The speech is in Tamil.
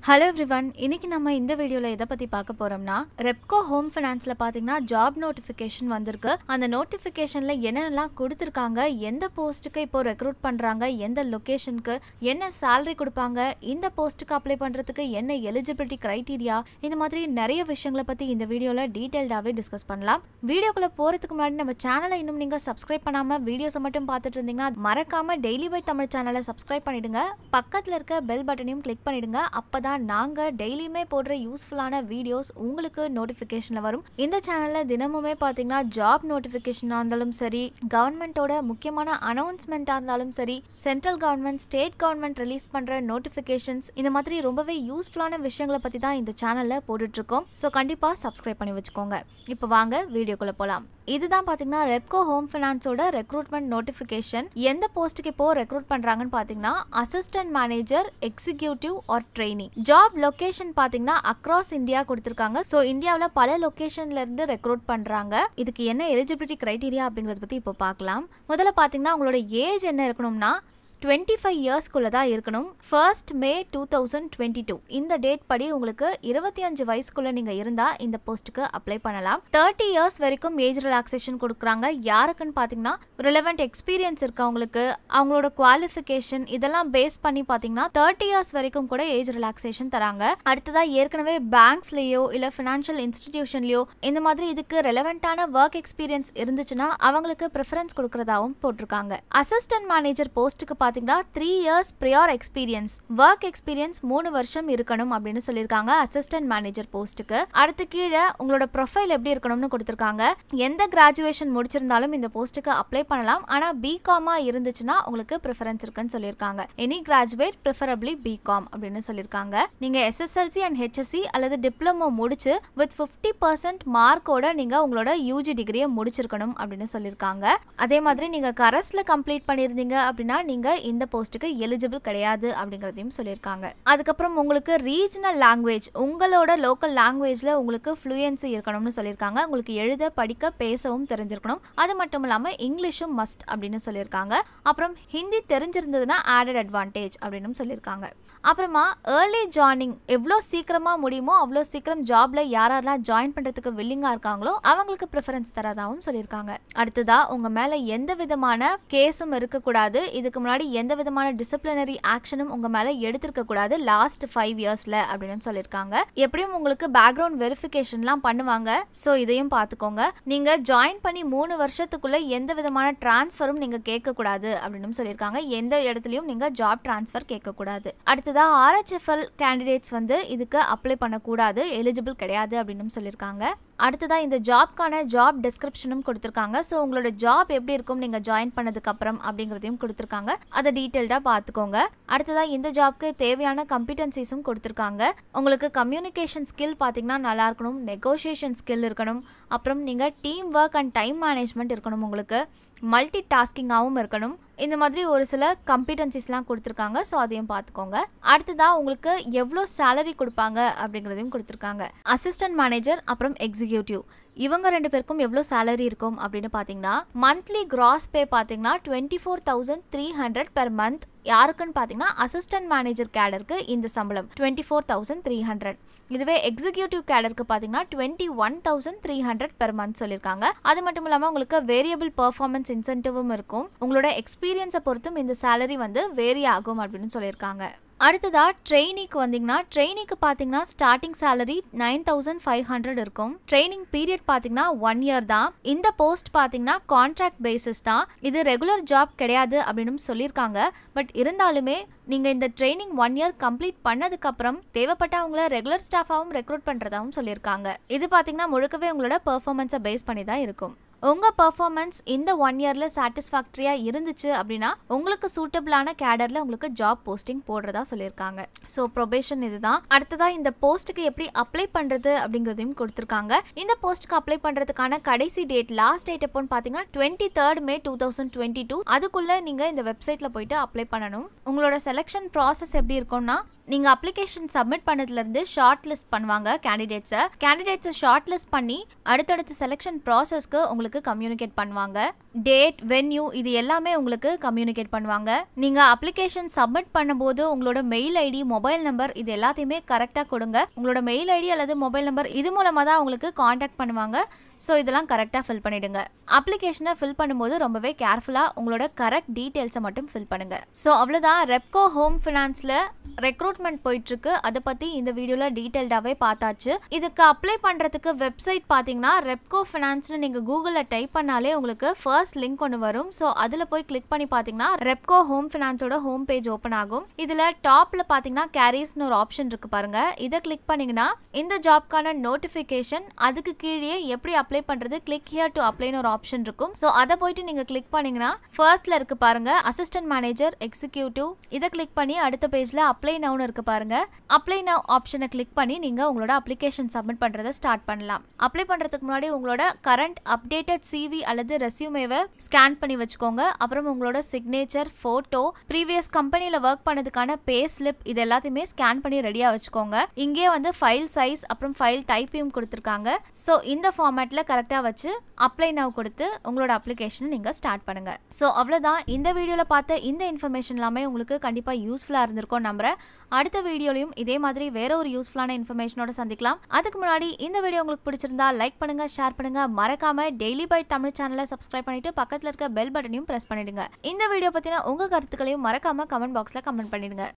ஹலோ எவ்ரிவன் இன்னைக்கு நம்ம இந்த வீடியோவில் எதை பற்றி பார்க்க போகிறோம்னா ரெப்கோ ஹோம் ஃபைனான்ஸில் பார்த்தீங்கன்னா ஜாப் நோட்டிஃபிகேஷன் வந்திருக்கு அந்த நோட்டிஃபிகேஷனில் என்னென்னலாம் கொடுத்துருக்காங்க எந்த போஸ்ட்டுக்கு இப்போ ரெக்ரூட் பண்ணுறாங்க எந்த லொக்கேஷனுக்கு என்ன salary கொடுப்பாங்க இந்த போஸ்ட்டுக்கு அப்ளை பண்ணுறதுக்கு என்ன எலிஜிபிலிட்டி க்ரைட்டீரியா இந்த மாதிரி நிறைய விஷயங்களை பற்றி இந்த வீடியோவில் டீட்டெயில்டாகவே டிஸ்கஸ் பண்ணலாம் வீடியோக்குள்ளே போகிறதுக்கு முன்னாடி நம்ம சேனலை இன்னும் நீங்கள் சப்ஸ்கிரைப் பண்ணாமல் வீடியோஸை மட்டும் பார்த்துட்டு இருந்தீங்கன்னா மறக்காமல் டெய்லி பை தமிழ் சேனலை சப்ஸ்கிரைப் பண்ணிடுங்க பக்கத்தில் இருக்க பெல் பட்டனையும் கிளிக் பண்ணிடுங்க அப்போ தான் நாங்கள் டெய்லியுமே போடுற யூஸ்ஃபுல்லான வீடியோஸ் உங்களுக்கு நோட்டிஃபிகேஷனில் வரும் இந்த சேனலில் தினமுமே பார்த்தீங்கன்னா ஜாப் நோட்டிஃபிகேஷனாக இருந்தாலும் சரி கவர்மெண்ட்டோட முக்கியமான அனௌன்ஸ்மெண்ட்டாக இருந்தாலும் சரி central government state government release பண்ணுற நோட்டிஃபிகேஷன்ஸ் இந்த மாதிரி ரொம்பவே யூஸ்ஃபுல்லான விஷயங்களை பற்றி தான் இந்த சேனலில் போட்டுட்ருக்கோம் ஸோ கண்டிப்பாக சப்ஸ்கிரைப் பண்ணி வச்சுக்கோங்க இப்போ வாங்க வீடியோக்குள்ளே போகலாம் இதுதான் பார்த்தீங்கன்னா ரெப்கோ ஹோம் ஃபைனான்ஸோட ரெக்ரூட்மெண்ட் நோட்டிஃபிகேஷன் எந்த போஸ்ட்டுக்கு இப்போ ரெக்ரூட் பண்ணுறாங்கன்னு பார்த்தீங்கன்னா assistant manager executive or trainee job location பார்த்தீங்கன்னா அக்ராஸ் இந்தியா கொடுத்துருக்காங்க ஸோ இந்தியாவில் பல லொகேஷன்ல இருந்து ரெக்ரூட் பண்ணுறாங்க இதுக்கு என்ன எலிஜிபிலிட்டி க்ரைட்டீரியா அப்படிங்கிறத பற்றி இப்போ பார்க்கலாம் முதல்ல பார்த்தீங்கன்னா உங்களோட ஏஜ் என்ன இருக்கணும்னா டுவெண்ட்டி ஃபைவ் இயர்ஸ்க்குள்ளே தான் இருக்கணும் first May two thousand twenty two இந்த டேட் படி உங்களுக்கு இருபத்தி அஞ்சு வயசுக்குள்ளே நீங்கள் இருந்தால் இந்த போஸ்ட்டுக்கு அப்ளை பண்ணலாம் தேர்ட்டி இயர்ஸ் வரைக்கும் ஏஜ் ரிலாக்ஸேஷன் கொடுக்குறாங்க யாருக்குன்னு பார்த்தீங்கன்னா ரிலவெண்ட் எக்ஸ்பீரியன்ஸ் இருக்கவங்களுக்கு அவங்களோட குவாலிஃபிகேஷன் இதெல்லாம் பேஸ் பண்ணி பார்த்தீங்கன்னா தேர்ட்டி இயர்ஸ் வரைக்கும் கூட ஏஜ் ரிலாக்ஸேஷன் தராங்க அடுத்ததாக ஏற்கனவே பேங்க்ஸ்லேயோ இல்லை ஃபினான்ஷியல் இன்ஸ்டிடியூஷன்லையோ இந்த மாதிரி இதுக்கு ரெலவெண்ட்டான ஒர்க் எக்ஸ்பீரியன்ஸ் இருந்துச்சுன்னா அவங்களுக்கு ப்ரிஃபரன்ஸ் கொடுக்கறதாவும் போட்டிருக்காங்க அசிஸ்டன்ட் மேனேஜர் போஸ்ட்டுக்கு பார்த்தீங்கன்னா three years prior experience work experience மூணு வருஷம் இருக்கணும் அப்படின்னு சொல்லியிருக்காங்க அசிஸ்டன்ட் மேனேஜர் போஸ்ட்டுக்கு அடுத்து கீழே உங்களோட ப்ரொஃபைல் எப்படி இருக்கணும்னு கொடுத்துருக்காங்க எந்த கிராஜுவேஷன் முடிச்சிருந்தாலும் இந்த போஸ்ட்டுக்கு அப்ளை பண்ணலாம் ஆனால் பிகாமா இருந்துச்சுன்னா உங்களுக்கு ப்ரிஃபரன்ஸ் இருக்குன்னு சொல்லியிருக்காங்க எனி கிராஜுவேட் ப்ரிஃபரபிளி பிகாம் அப்படின்னு சொல்லியிருக்காங்க நீங்கள் எஸ்எஸ்எல்சி அண்ட் ஹெச்எஸ்சி அல்லது டிப்ளமோ முடிச்சு வித் ஃபிஃப்டி பர்சன்ட் மார்க்கோட நீங்கள் உங்களோட யூஜி டிகிரியை முடிச்சிருக்கணும் அப்படின்னு சொல்லியிருக்காங்க அதே மாதிரி நீங்கள் கரஸில் கம்ப்ளீட் பண்ணியிருந்தீங்க அப்படின்னா நீங்கள் இந்த போஸ்ட்டுக்கு எலிஜிபிள் கிடையாது அப்படிங்கிறதையும் சொல்லியிருக்காங்க அதுக்கப்புறம் உங்களுக்கு ரீஜனல் லாங்குவேஜ் உங்களோட லோக்கல் லாங்குவேஜில் உங்களுக்கு ஃப்ளூயன்சி இருக்கணும்னு சொல்லியிருக்காங்க உங்களுக்கு எழுத படிக்க பேசவும் தெரிஞ்சிருக்கணும் அது மட்டும் இல்லாமல் இங்கிலீஷும் மஸ்ட் அப்படின்னு சொல்லியிருக்காங்க அப்புறம் ஹிந்தி தெரிஞ்சிருந்ததுன்னா ஆடட் அட்வான்டேஜ் அப்படின்னு சொல்லியிருக்காங்க அப்புறமா ஏர்லி ஜாயினிங் எவ்வளோ சீக்கிரமாக முடியுமோ அவ்வளோ சீக்கிரம் ஜாப்ல யாரெல்லாம் ஜாயின் பண்ணுறதுக்கு வில்லிங்காக இருக்காங்களோ அவங்களுக்கு ப்ரிஃபரன்ஸ் தரதாகவும் சொல்லியிருக்காங்க அடுத்ததா உங்கள் மேலே எந்த விதமான கேஸும் இருக்கக்கூடாது இதுக்கு முன்னாடி எந்த விதமான டிசிப்ளினரி ஆக்ஷனும் உங்கள் மேலே எடுத்திருக்க கூடாது லாஸ்ட் ஃபைவ் இயர்ஸில் அப்படின்னு சொல்லியிருக்காங்க எப்படியும் உங்களுக்கு பேக்ரவுண்ட் வெரிஃபிகேஷன்லாம் பண்ணுவாங்க ஸோ இதையும் பார்த்துக்கோங்க நீங்கள் ஜாயின் பண்ணி மூணு வருஷத்துக்குள்ளே எந்த விதமான டிரான்ஸ்ஃபரும் நீங்கள் கேட்கக்கூடாது அப்படின்னு சொல்லியிருக்காங்க எந்த இடத்துலையும் நீங்கள் ஜாப் டிரான்ஸ்ஃபர் கேட்கக்கூடாது அடுத்ததாக ஆர்ஹெச்எஃப்எல் கேண்டிடேட்ஸ் வந்து இதுக்கு அப்ளை பண்ணக்கூடாது எலிஜிபிள் கிடையாது அப்படின்னு சொல்லியிருக்காங்க அடுத்ததாக இந்த ஜாப்க்கான ஜாப் டிஸ்கிரிப்ஷனும் கொடுத்துருக்காங்க ஸோ உங்களோட ஜாப் எப்படி இருக்கும் நீங்கள் ஜாயின் பண்ணதுக்கு அப்புறம் அப்படிங்கிறதையும் கொடுத்துருக்காங்க அதை டீட்டெயில்டாக பார்த்துக்கோங்க அடுத்ததாக இந்த ஜாப்க்கு தேவையான கம்பிட்டன்சிஸும் கொடுத்துருக்காங்க உங்களுக்கு கம்யூனிகேஷன் ஸ்கில் பார்த்தீங்கன்னா நல்லா இருக்கணும் நெகோஷியேஷன் ஸ்கில் இருக்கணும் அப்புறம் நீங்கள் team work and time management இருக்கணும் உங்களுக்கு மல்டி டாஸ்கிங்காகவும் இருக்கணும் இந்த மாதிரி ஒரு சில கம்பிட்டன்சிஸ்லாம் கொடுத்துருக்காங்க ஸோ அதையும் பார்த்துக்கோங்க அடுத்ததாக உங்களுக்கு எவ்வளோ சேலரி கொடுப்பாங்க அப்படிங்கிறதையும் கொடுத்துருக்காங்க அசிஸ்டன்ட் மேனேஜர் அப்புறம் எக்ஸிக்யூட்டிவ் இவங்க ரெண்டு பேருக்கும் எவ்வளோ சேலரி இருக்கும் அப்படின்னு பார்த்தீங்கன்னா மந்த்லி கிராஸ் பே பார்த்தீங்கன்னா twenty four thousand three hundred per month யாருக்குன்னு பார்த்தீங்கன்னா அசிஸ்டன்ட் மேனேஜர் கேடருக்கு இந்த சம்பளம் twenty four thousand three hundred இதுவே எக்ஸிக்யூட்டிவ் கேடருக்கு பார்த்தீங்கன்னா twenty one thousand three hundred per month சொல்லியிருக்காங்க அது மட்டும் இல்லாமல் உங்களுக்கு வேரியபிள் பர்ஃபார்மன்ஸ் இன்சென்டிவும் இருக்கும் உங்களோட எக்ஸ்பீரியன்ஸை பொறுத்தும் இந்த சேலரி வந்து வேரி ஆகும் அப்படின்னு சொல்லியிருக்காங்க அடுத்ததா ட்ரெயினிக்கு வந்தீங்கன்னா ட்ரெயினிக்கு பார்த்தீங்கன்னா starting salary nine thousand five hundred இருக்கும் ட்ரைனிங் பீரியட் பார்த்தீங்கன்னா ஒன் இயர் தான் இந்த போஸ்ட் பார்த்தீங்கன்னா கான்ட்ராக்ட் பேசிஸ் தான் இது ரெகுலர் ஜாப் கிடையாது அப்படின்னு சொல்லியிருக்காங்க பட் இருந்தாலுமே நீங்கள் இந்த ட்ரைனிங் ஒன் இயர் கம்ப்ளீட் பண்ணதுக்கப்புறம் தேவைப்பட்ட அவங்கள ரெகுலர் ஸ்டாஃபாகவும் ரெக்ரூட் பண்ணுறதாகவும் சொல்லியிருக்காங்க இது பார்த்தீங்கன்னா முழுக்கவே உங்களோட பெர்ஃபார்மன்ஸை பேஸ் பண்ணி தான் இருக்கும் உங்கள் பர்ஃபார்மன்ஸ் இந்த ஒன் இயரில் சாட்டிஸ்ஃபேக்டரியாக இருந்துச்சு அப்படின்னா உங்களுக்கு சூட்டபிளான கேடரில் உங்களுக்கு ஜாப் போஸ்டிங் போடுறதா சொல்லியிருக்காங்க ஸோ ப்ரொபேஷன் இதுதான் அடுத்ததாக இந்த போஸ்ட்டுக்கு எப்படி அப்ளை பண்ணுறது அப்படிங்கிறதையும் கொடுத்துருக்காங்க இந்த போஸ்ட்டுக்கு அப்ளை பண்ணுறதுக்கான கடைசி டேட் லாஸ்ட் டேட் எப்போன்னு பார்த்தீங்கன்னா twenty third May two thousand twenty two அதுக்குள்ளே நீங்கள் இந்த வெப்சைட்டில் போயிட்டு அப்ளை பண்ணணும் உங்களோட செலெக்ஷன் ப்ராசஸ் எப்படி இருக்கும்னா நீங்க அப்ளிகேஷன் சப்மிட் பண்ணதுல இருந்து ஷார்ட் லிஸ்ட் பண்ணுவாங்க கேண்டிடேட்ஸை கேண்டிடேட்ஸை ஷார்ட் லிஸ்ட் பண்ணி அடுத்தடுத்த செலெக்ஷன் ப்ராசஸ்க்கு உங்களுக்கு கம்யூனிகேட் பண்ணுவாங்க டேட் வென்யூ இது எல்லாமே உங்களுக்கு கம்யூனிகேட் பண்ணுவாங்க நீங்க அப்ளிகேஷன் சப்மிட் பண்ணும்போது உங்களோட மெயில் ஐடி மொபைல் நம்பர் இது எல்லாத்தையுமே கரெக்டாக கொடுங்க உங்களோட மெயில் ஐடி அல்லது மொபைல் நம்பர் இது மூலமாக தான் உங்களுக்கு காண்டாக்ட் பண்ணுவாங்க ஸோ இதெல்லாம் கரெக்டாக ஃபில் பண்ணிடுங்க அப்ளிகேஷனை ஃபில் பண்ணும்போது ரொம்பவே கேர்ஃபுல்லாக உங்களோட கரெக்ட் டீட்டெயில்ஸை மட்டும் ஃபில் பண்ணுங்க ஸோ அவ்வளோதான் ரெப்கோ ஹோம் ஃபினான்ஸில் ரெக்ரூட்மெண்ட் போயிட்டுருக்கு அதை பற்றி இந்த வீடியோவில் டீட்டெயில்டாகவே பார்த்தாச்சு இதுக்கு அப்ளை பண்ணுறதுக்கு வெப்சைட் பார்த்தீங்கன்னா ரெப்கோ ஃபினான்ஸ்னு நீங்கள் கூகுளில் டைப் பண்ணாலே உங்களுக்கு ஃபர்ஸ்ட் லிங்க் ஒன்று வரும் ஸோ அதில் போய் கிளிக் பண்ணி பார்த்தீங்கன்னா ரெப்கோ ஹோம் ஃபினான்ஸோட ஹோம் பேஜ் ஓப்பன் ஆகும் இதில் டாப்பில் பார்த்தீங்கன்னா கேரியர்ஸ்னு ஒரு ஆப்ஷன் இருக்கு பாருங்க இதை கிளிக் பண்ணீங்கன்னா இந்த ஜாப்க்கான நோட்டிஃபிகேஷன் அதுக்கு கீழே எப்படி அப்ளை பண்ணுறது கிளிக் ஹியர் டு அப்ளைன்னு ஒரு ஆப்ஷன் இருக்கும் ஸோ அதை போயிட்டு நீங்கள் கிளிக் பண்ணீங்கன்னா ஃபர்ஸ்ட்ல இருக்கு பாருங்க அசிஸ்டன்ட் மேனேஜர் எக்ஸிக்யூட்டிவ் இதை கிளிக் பண்ணி அடுத்த பேஜ்ல அப்ளை நவுன்னு இருக்கு பாருங்க அப்ளை நவ் ஆப்ஷனை கிளிக் பண்ணி நீங்க உங்களோட அப்ளிகேஷன் சப்மிட் பண்றதை ஸ்டார்ட் பண்ணலாம் அப்ளை பண்றதுக்கு முன்னாடி உங்களோட கரண்ட் அப்டேட்டட் சிவி அல்லது ரெசியூமேவை ஸ்கேன் பண்ணி வச்சுக்கோங்க அப்புறம் உங்களோட சிக்னேச்சர் ஃபோட்டோ ப்ரீவியஸ் கம்பெனியில் ஒர்க் பண்ணதுக்கான பே ஸ்லிப் இது எல்லாத்தையுமே ஸ்கேன் பண்ணி ரெடியாக வச்சுக்கோங்க இங்கே வந்து ஃபைல் சைஸ் அப்புறம் ஃபைல் டைப்பையும் கொடுத்துருக்காங்க ஸோ இந்த ஃபார்மேட்டில் கரெக்டாக வச்சு அப்ளை நவ் கொடுத்து உங்களோட அப்ளிகேஷனை நீங்கள் ஸ்டார்ட் பண்ணுங்க ஸோ அவ்வளோதான் இந்த வீடியோவில் பார்த்த இந்த இன்ஃபர்மேஷன் எல்லாமே உங்களுக்கு கண்டிப்பாக யூஸ்ஃபுல்லாக இருந்திருக்கும் நம்புறேன் அடுத்த வீடியோலையும் இதே மாதிரி வேற ஒரு யூஸ்ஃபுல்லான இன்ஃபர்மேஷனோட சந்திக்கலாம் அதுக்கு முன்னாடி இந்த வீடியோ உங்களுக்கு பிடிச்சிருந்தா லைக் பண்ணுங்க ஷேர் பண்ணுங்க மறக்காம டெய்லி பை தமிழ் சேனலை சப்ஸ்கிரைப் பண்ணிட்டு பக்கத்தில் இருக்க பெல் பட்டனையும் பிரஸ் பண்ணிடுங்க இந்த வீடியோ பத்தின உங்க கருத்துக்களையும் மறக்காம கமெண்ட் பாக்ஸ்ல கமெண்ட் பண்ணிடுங்க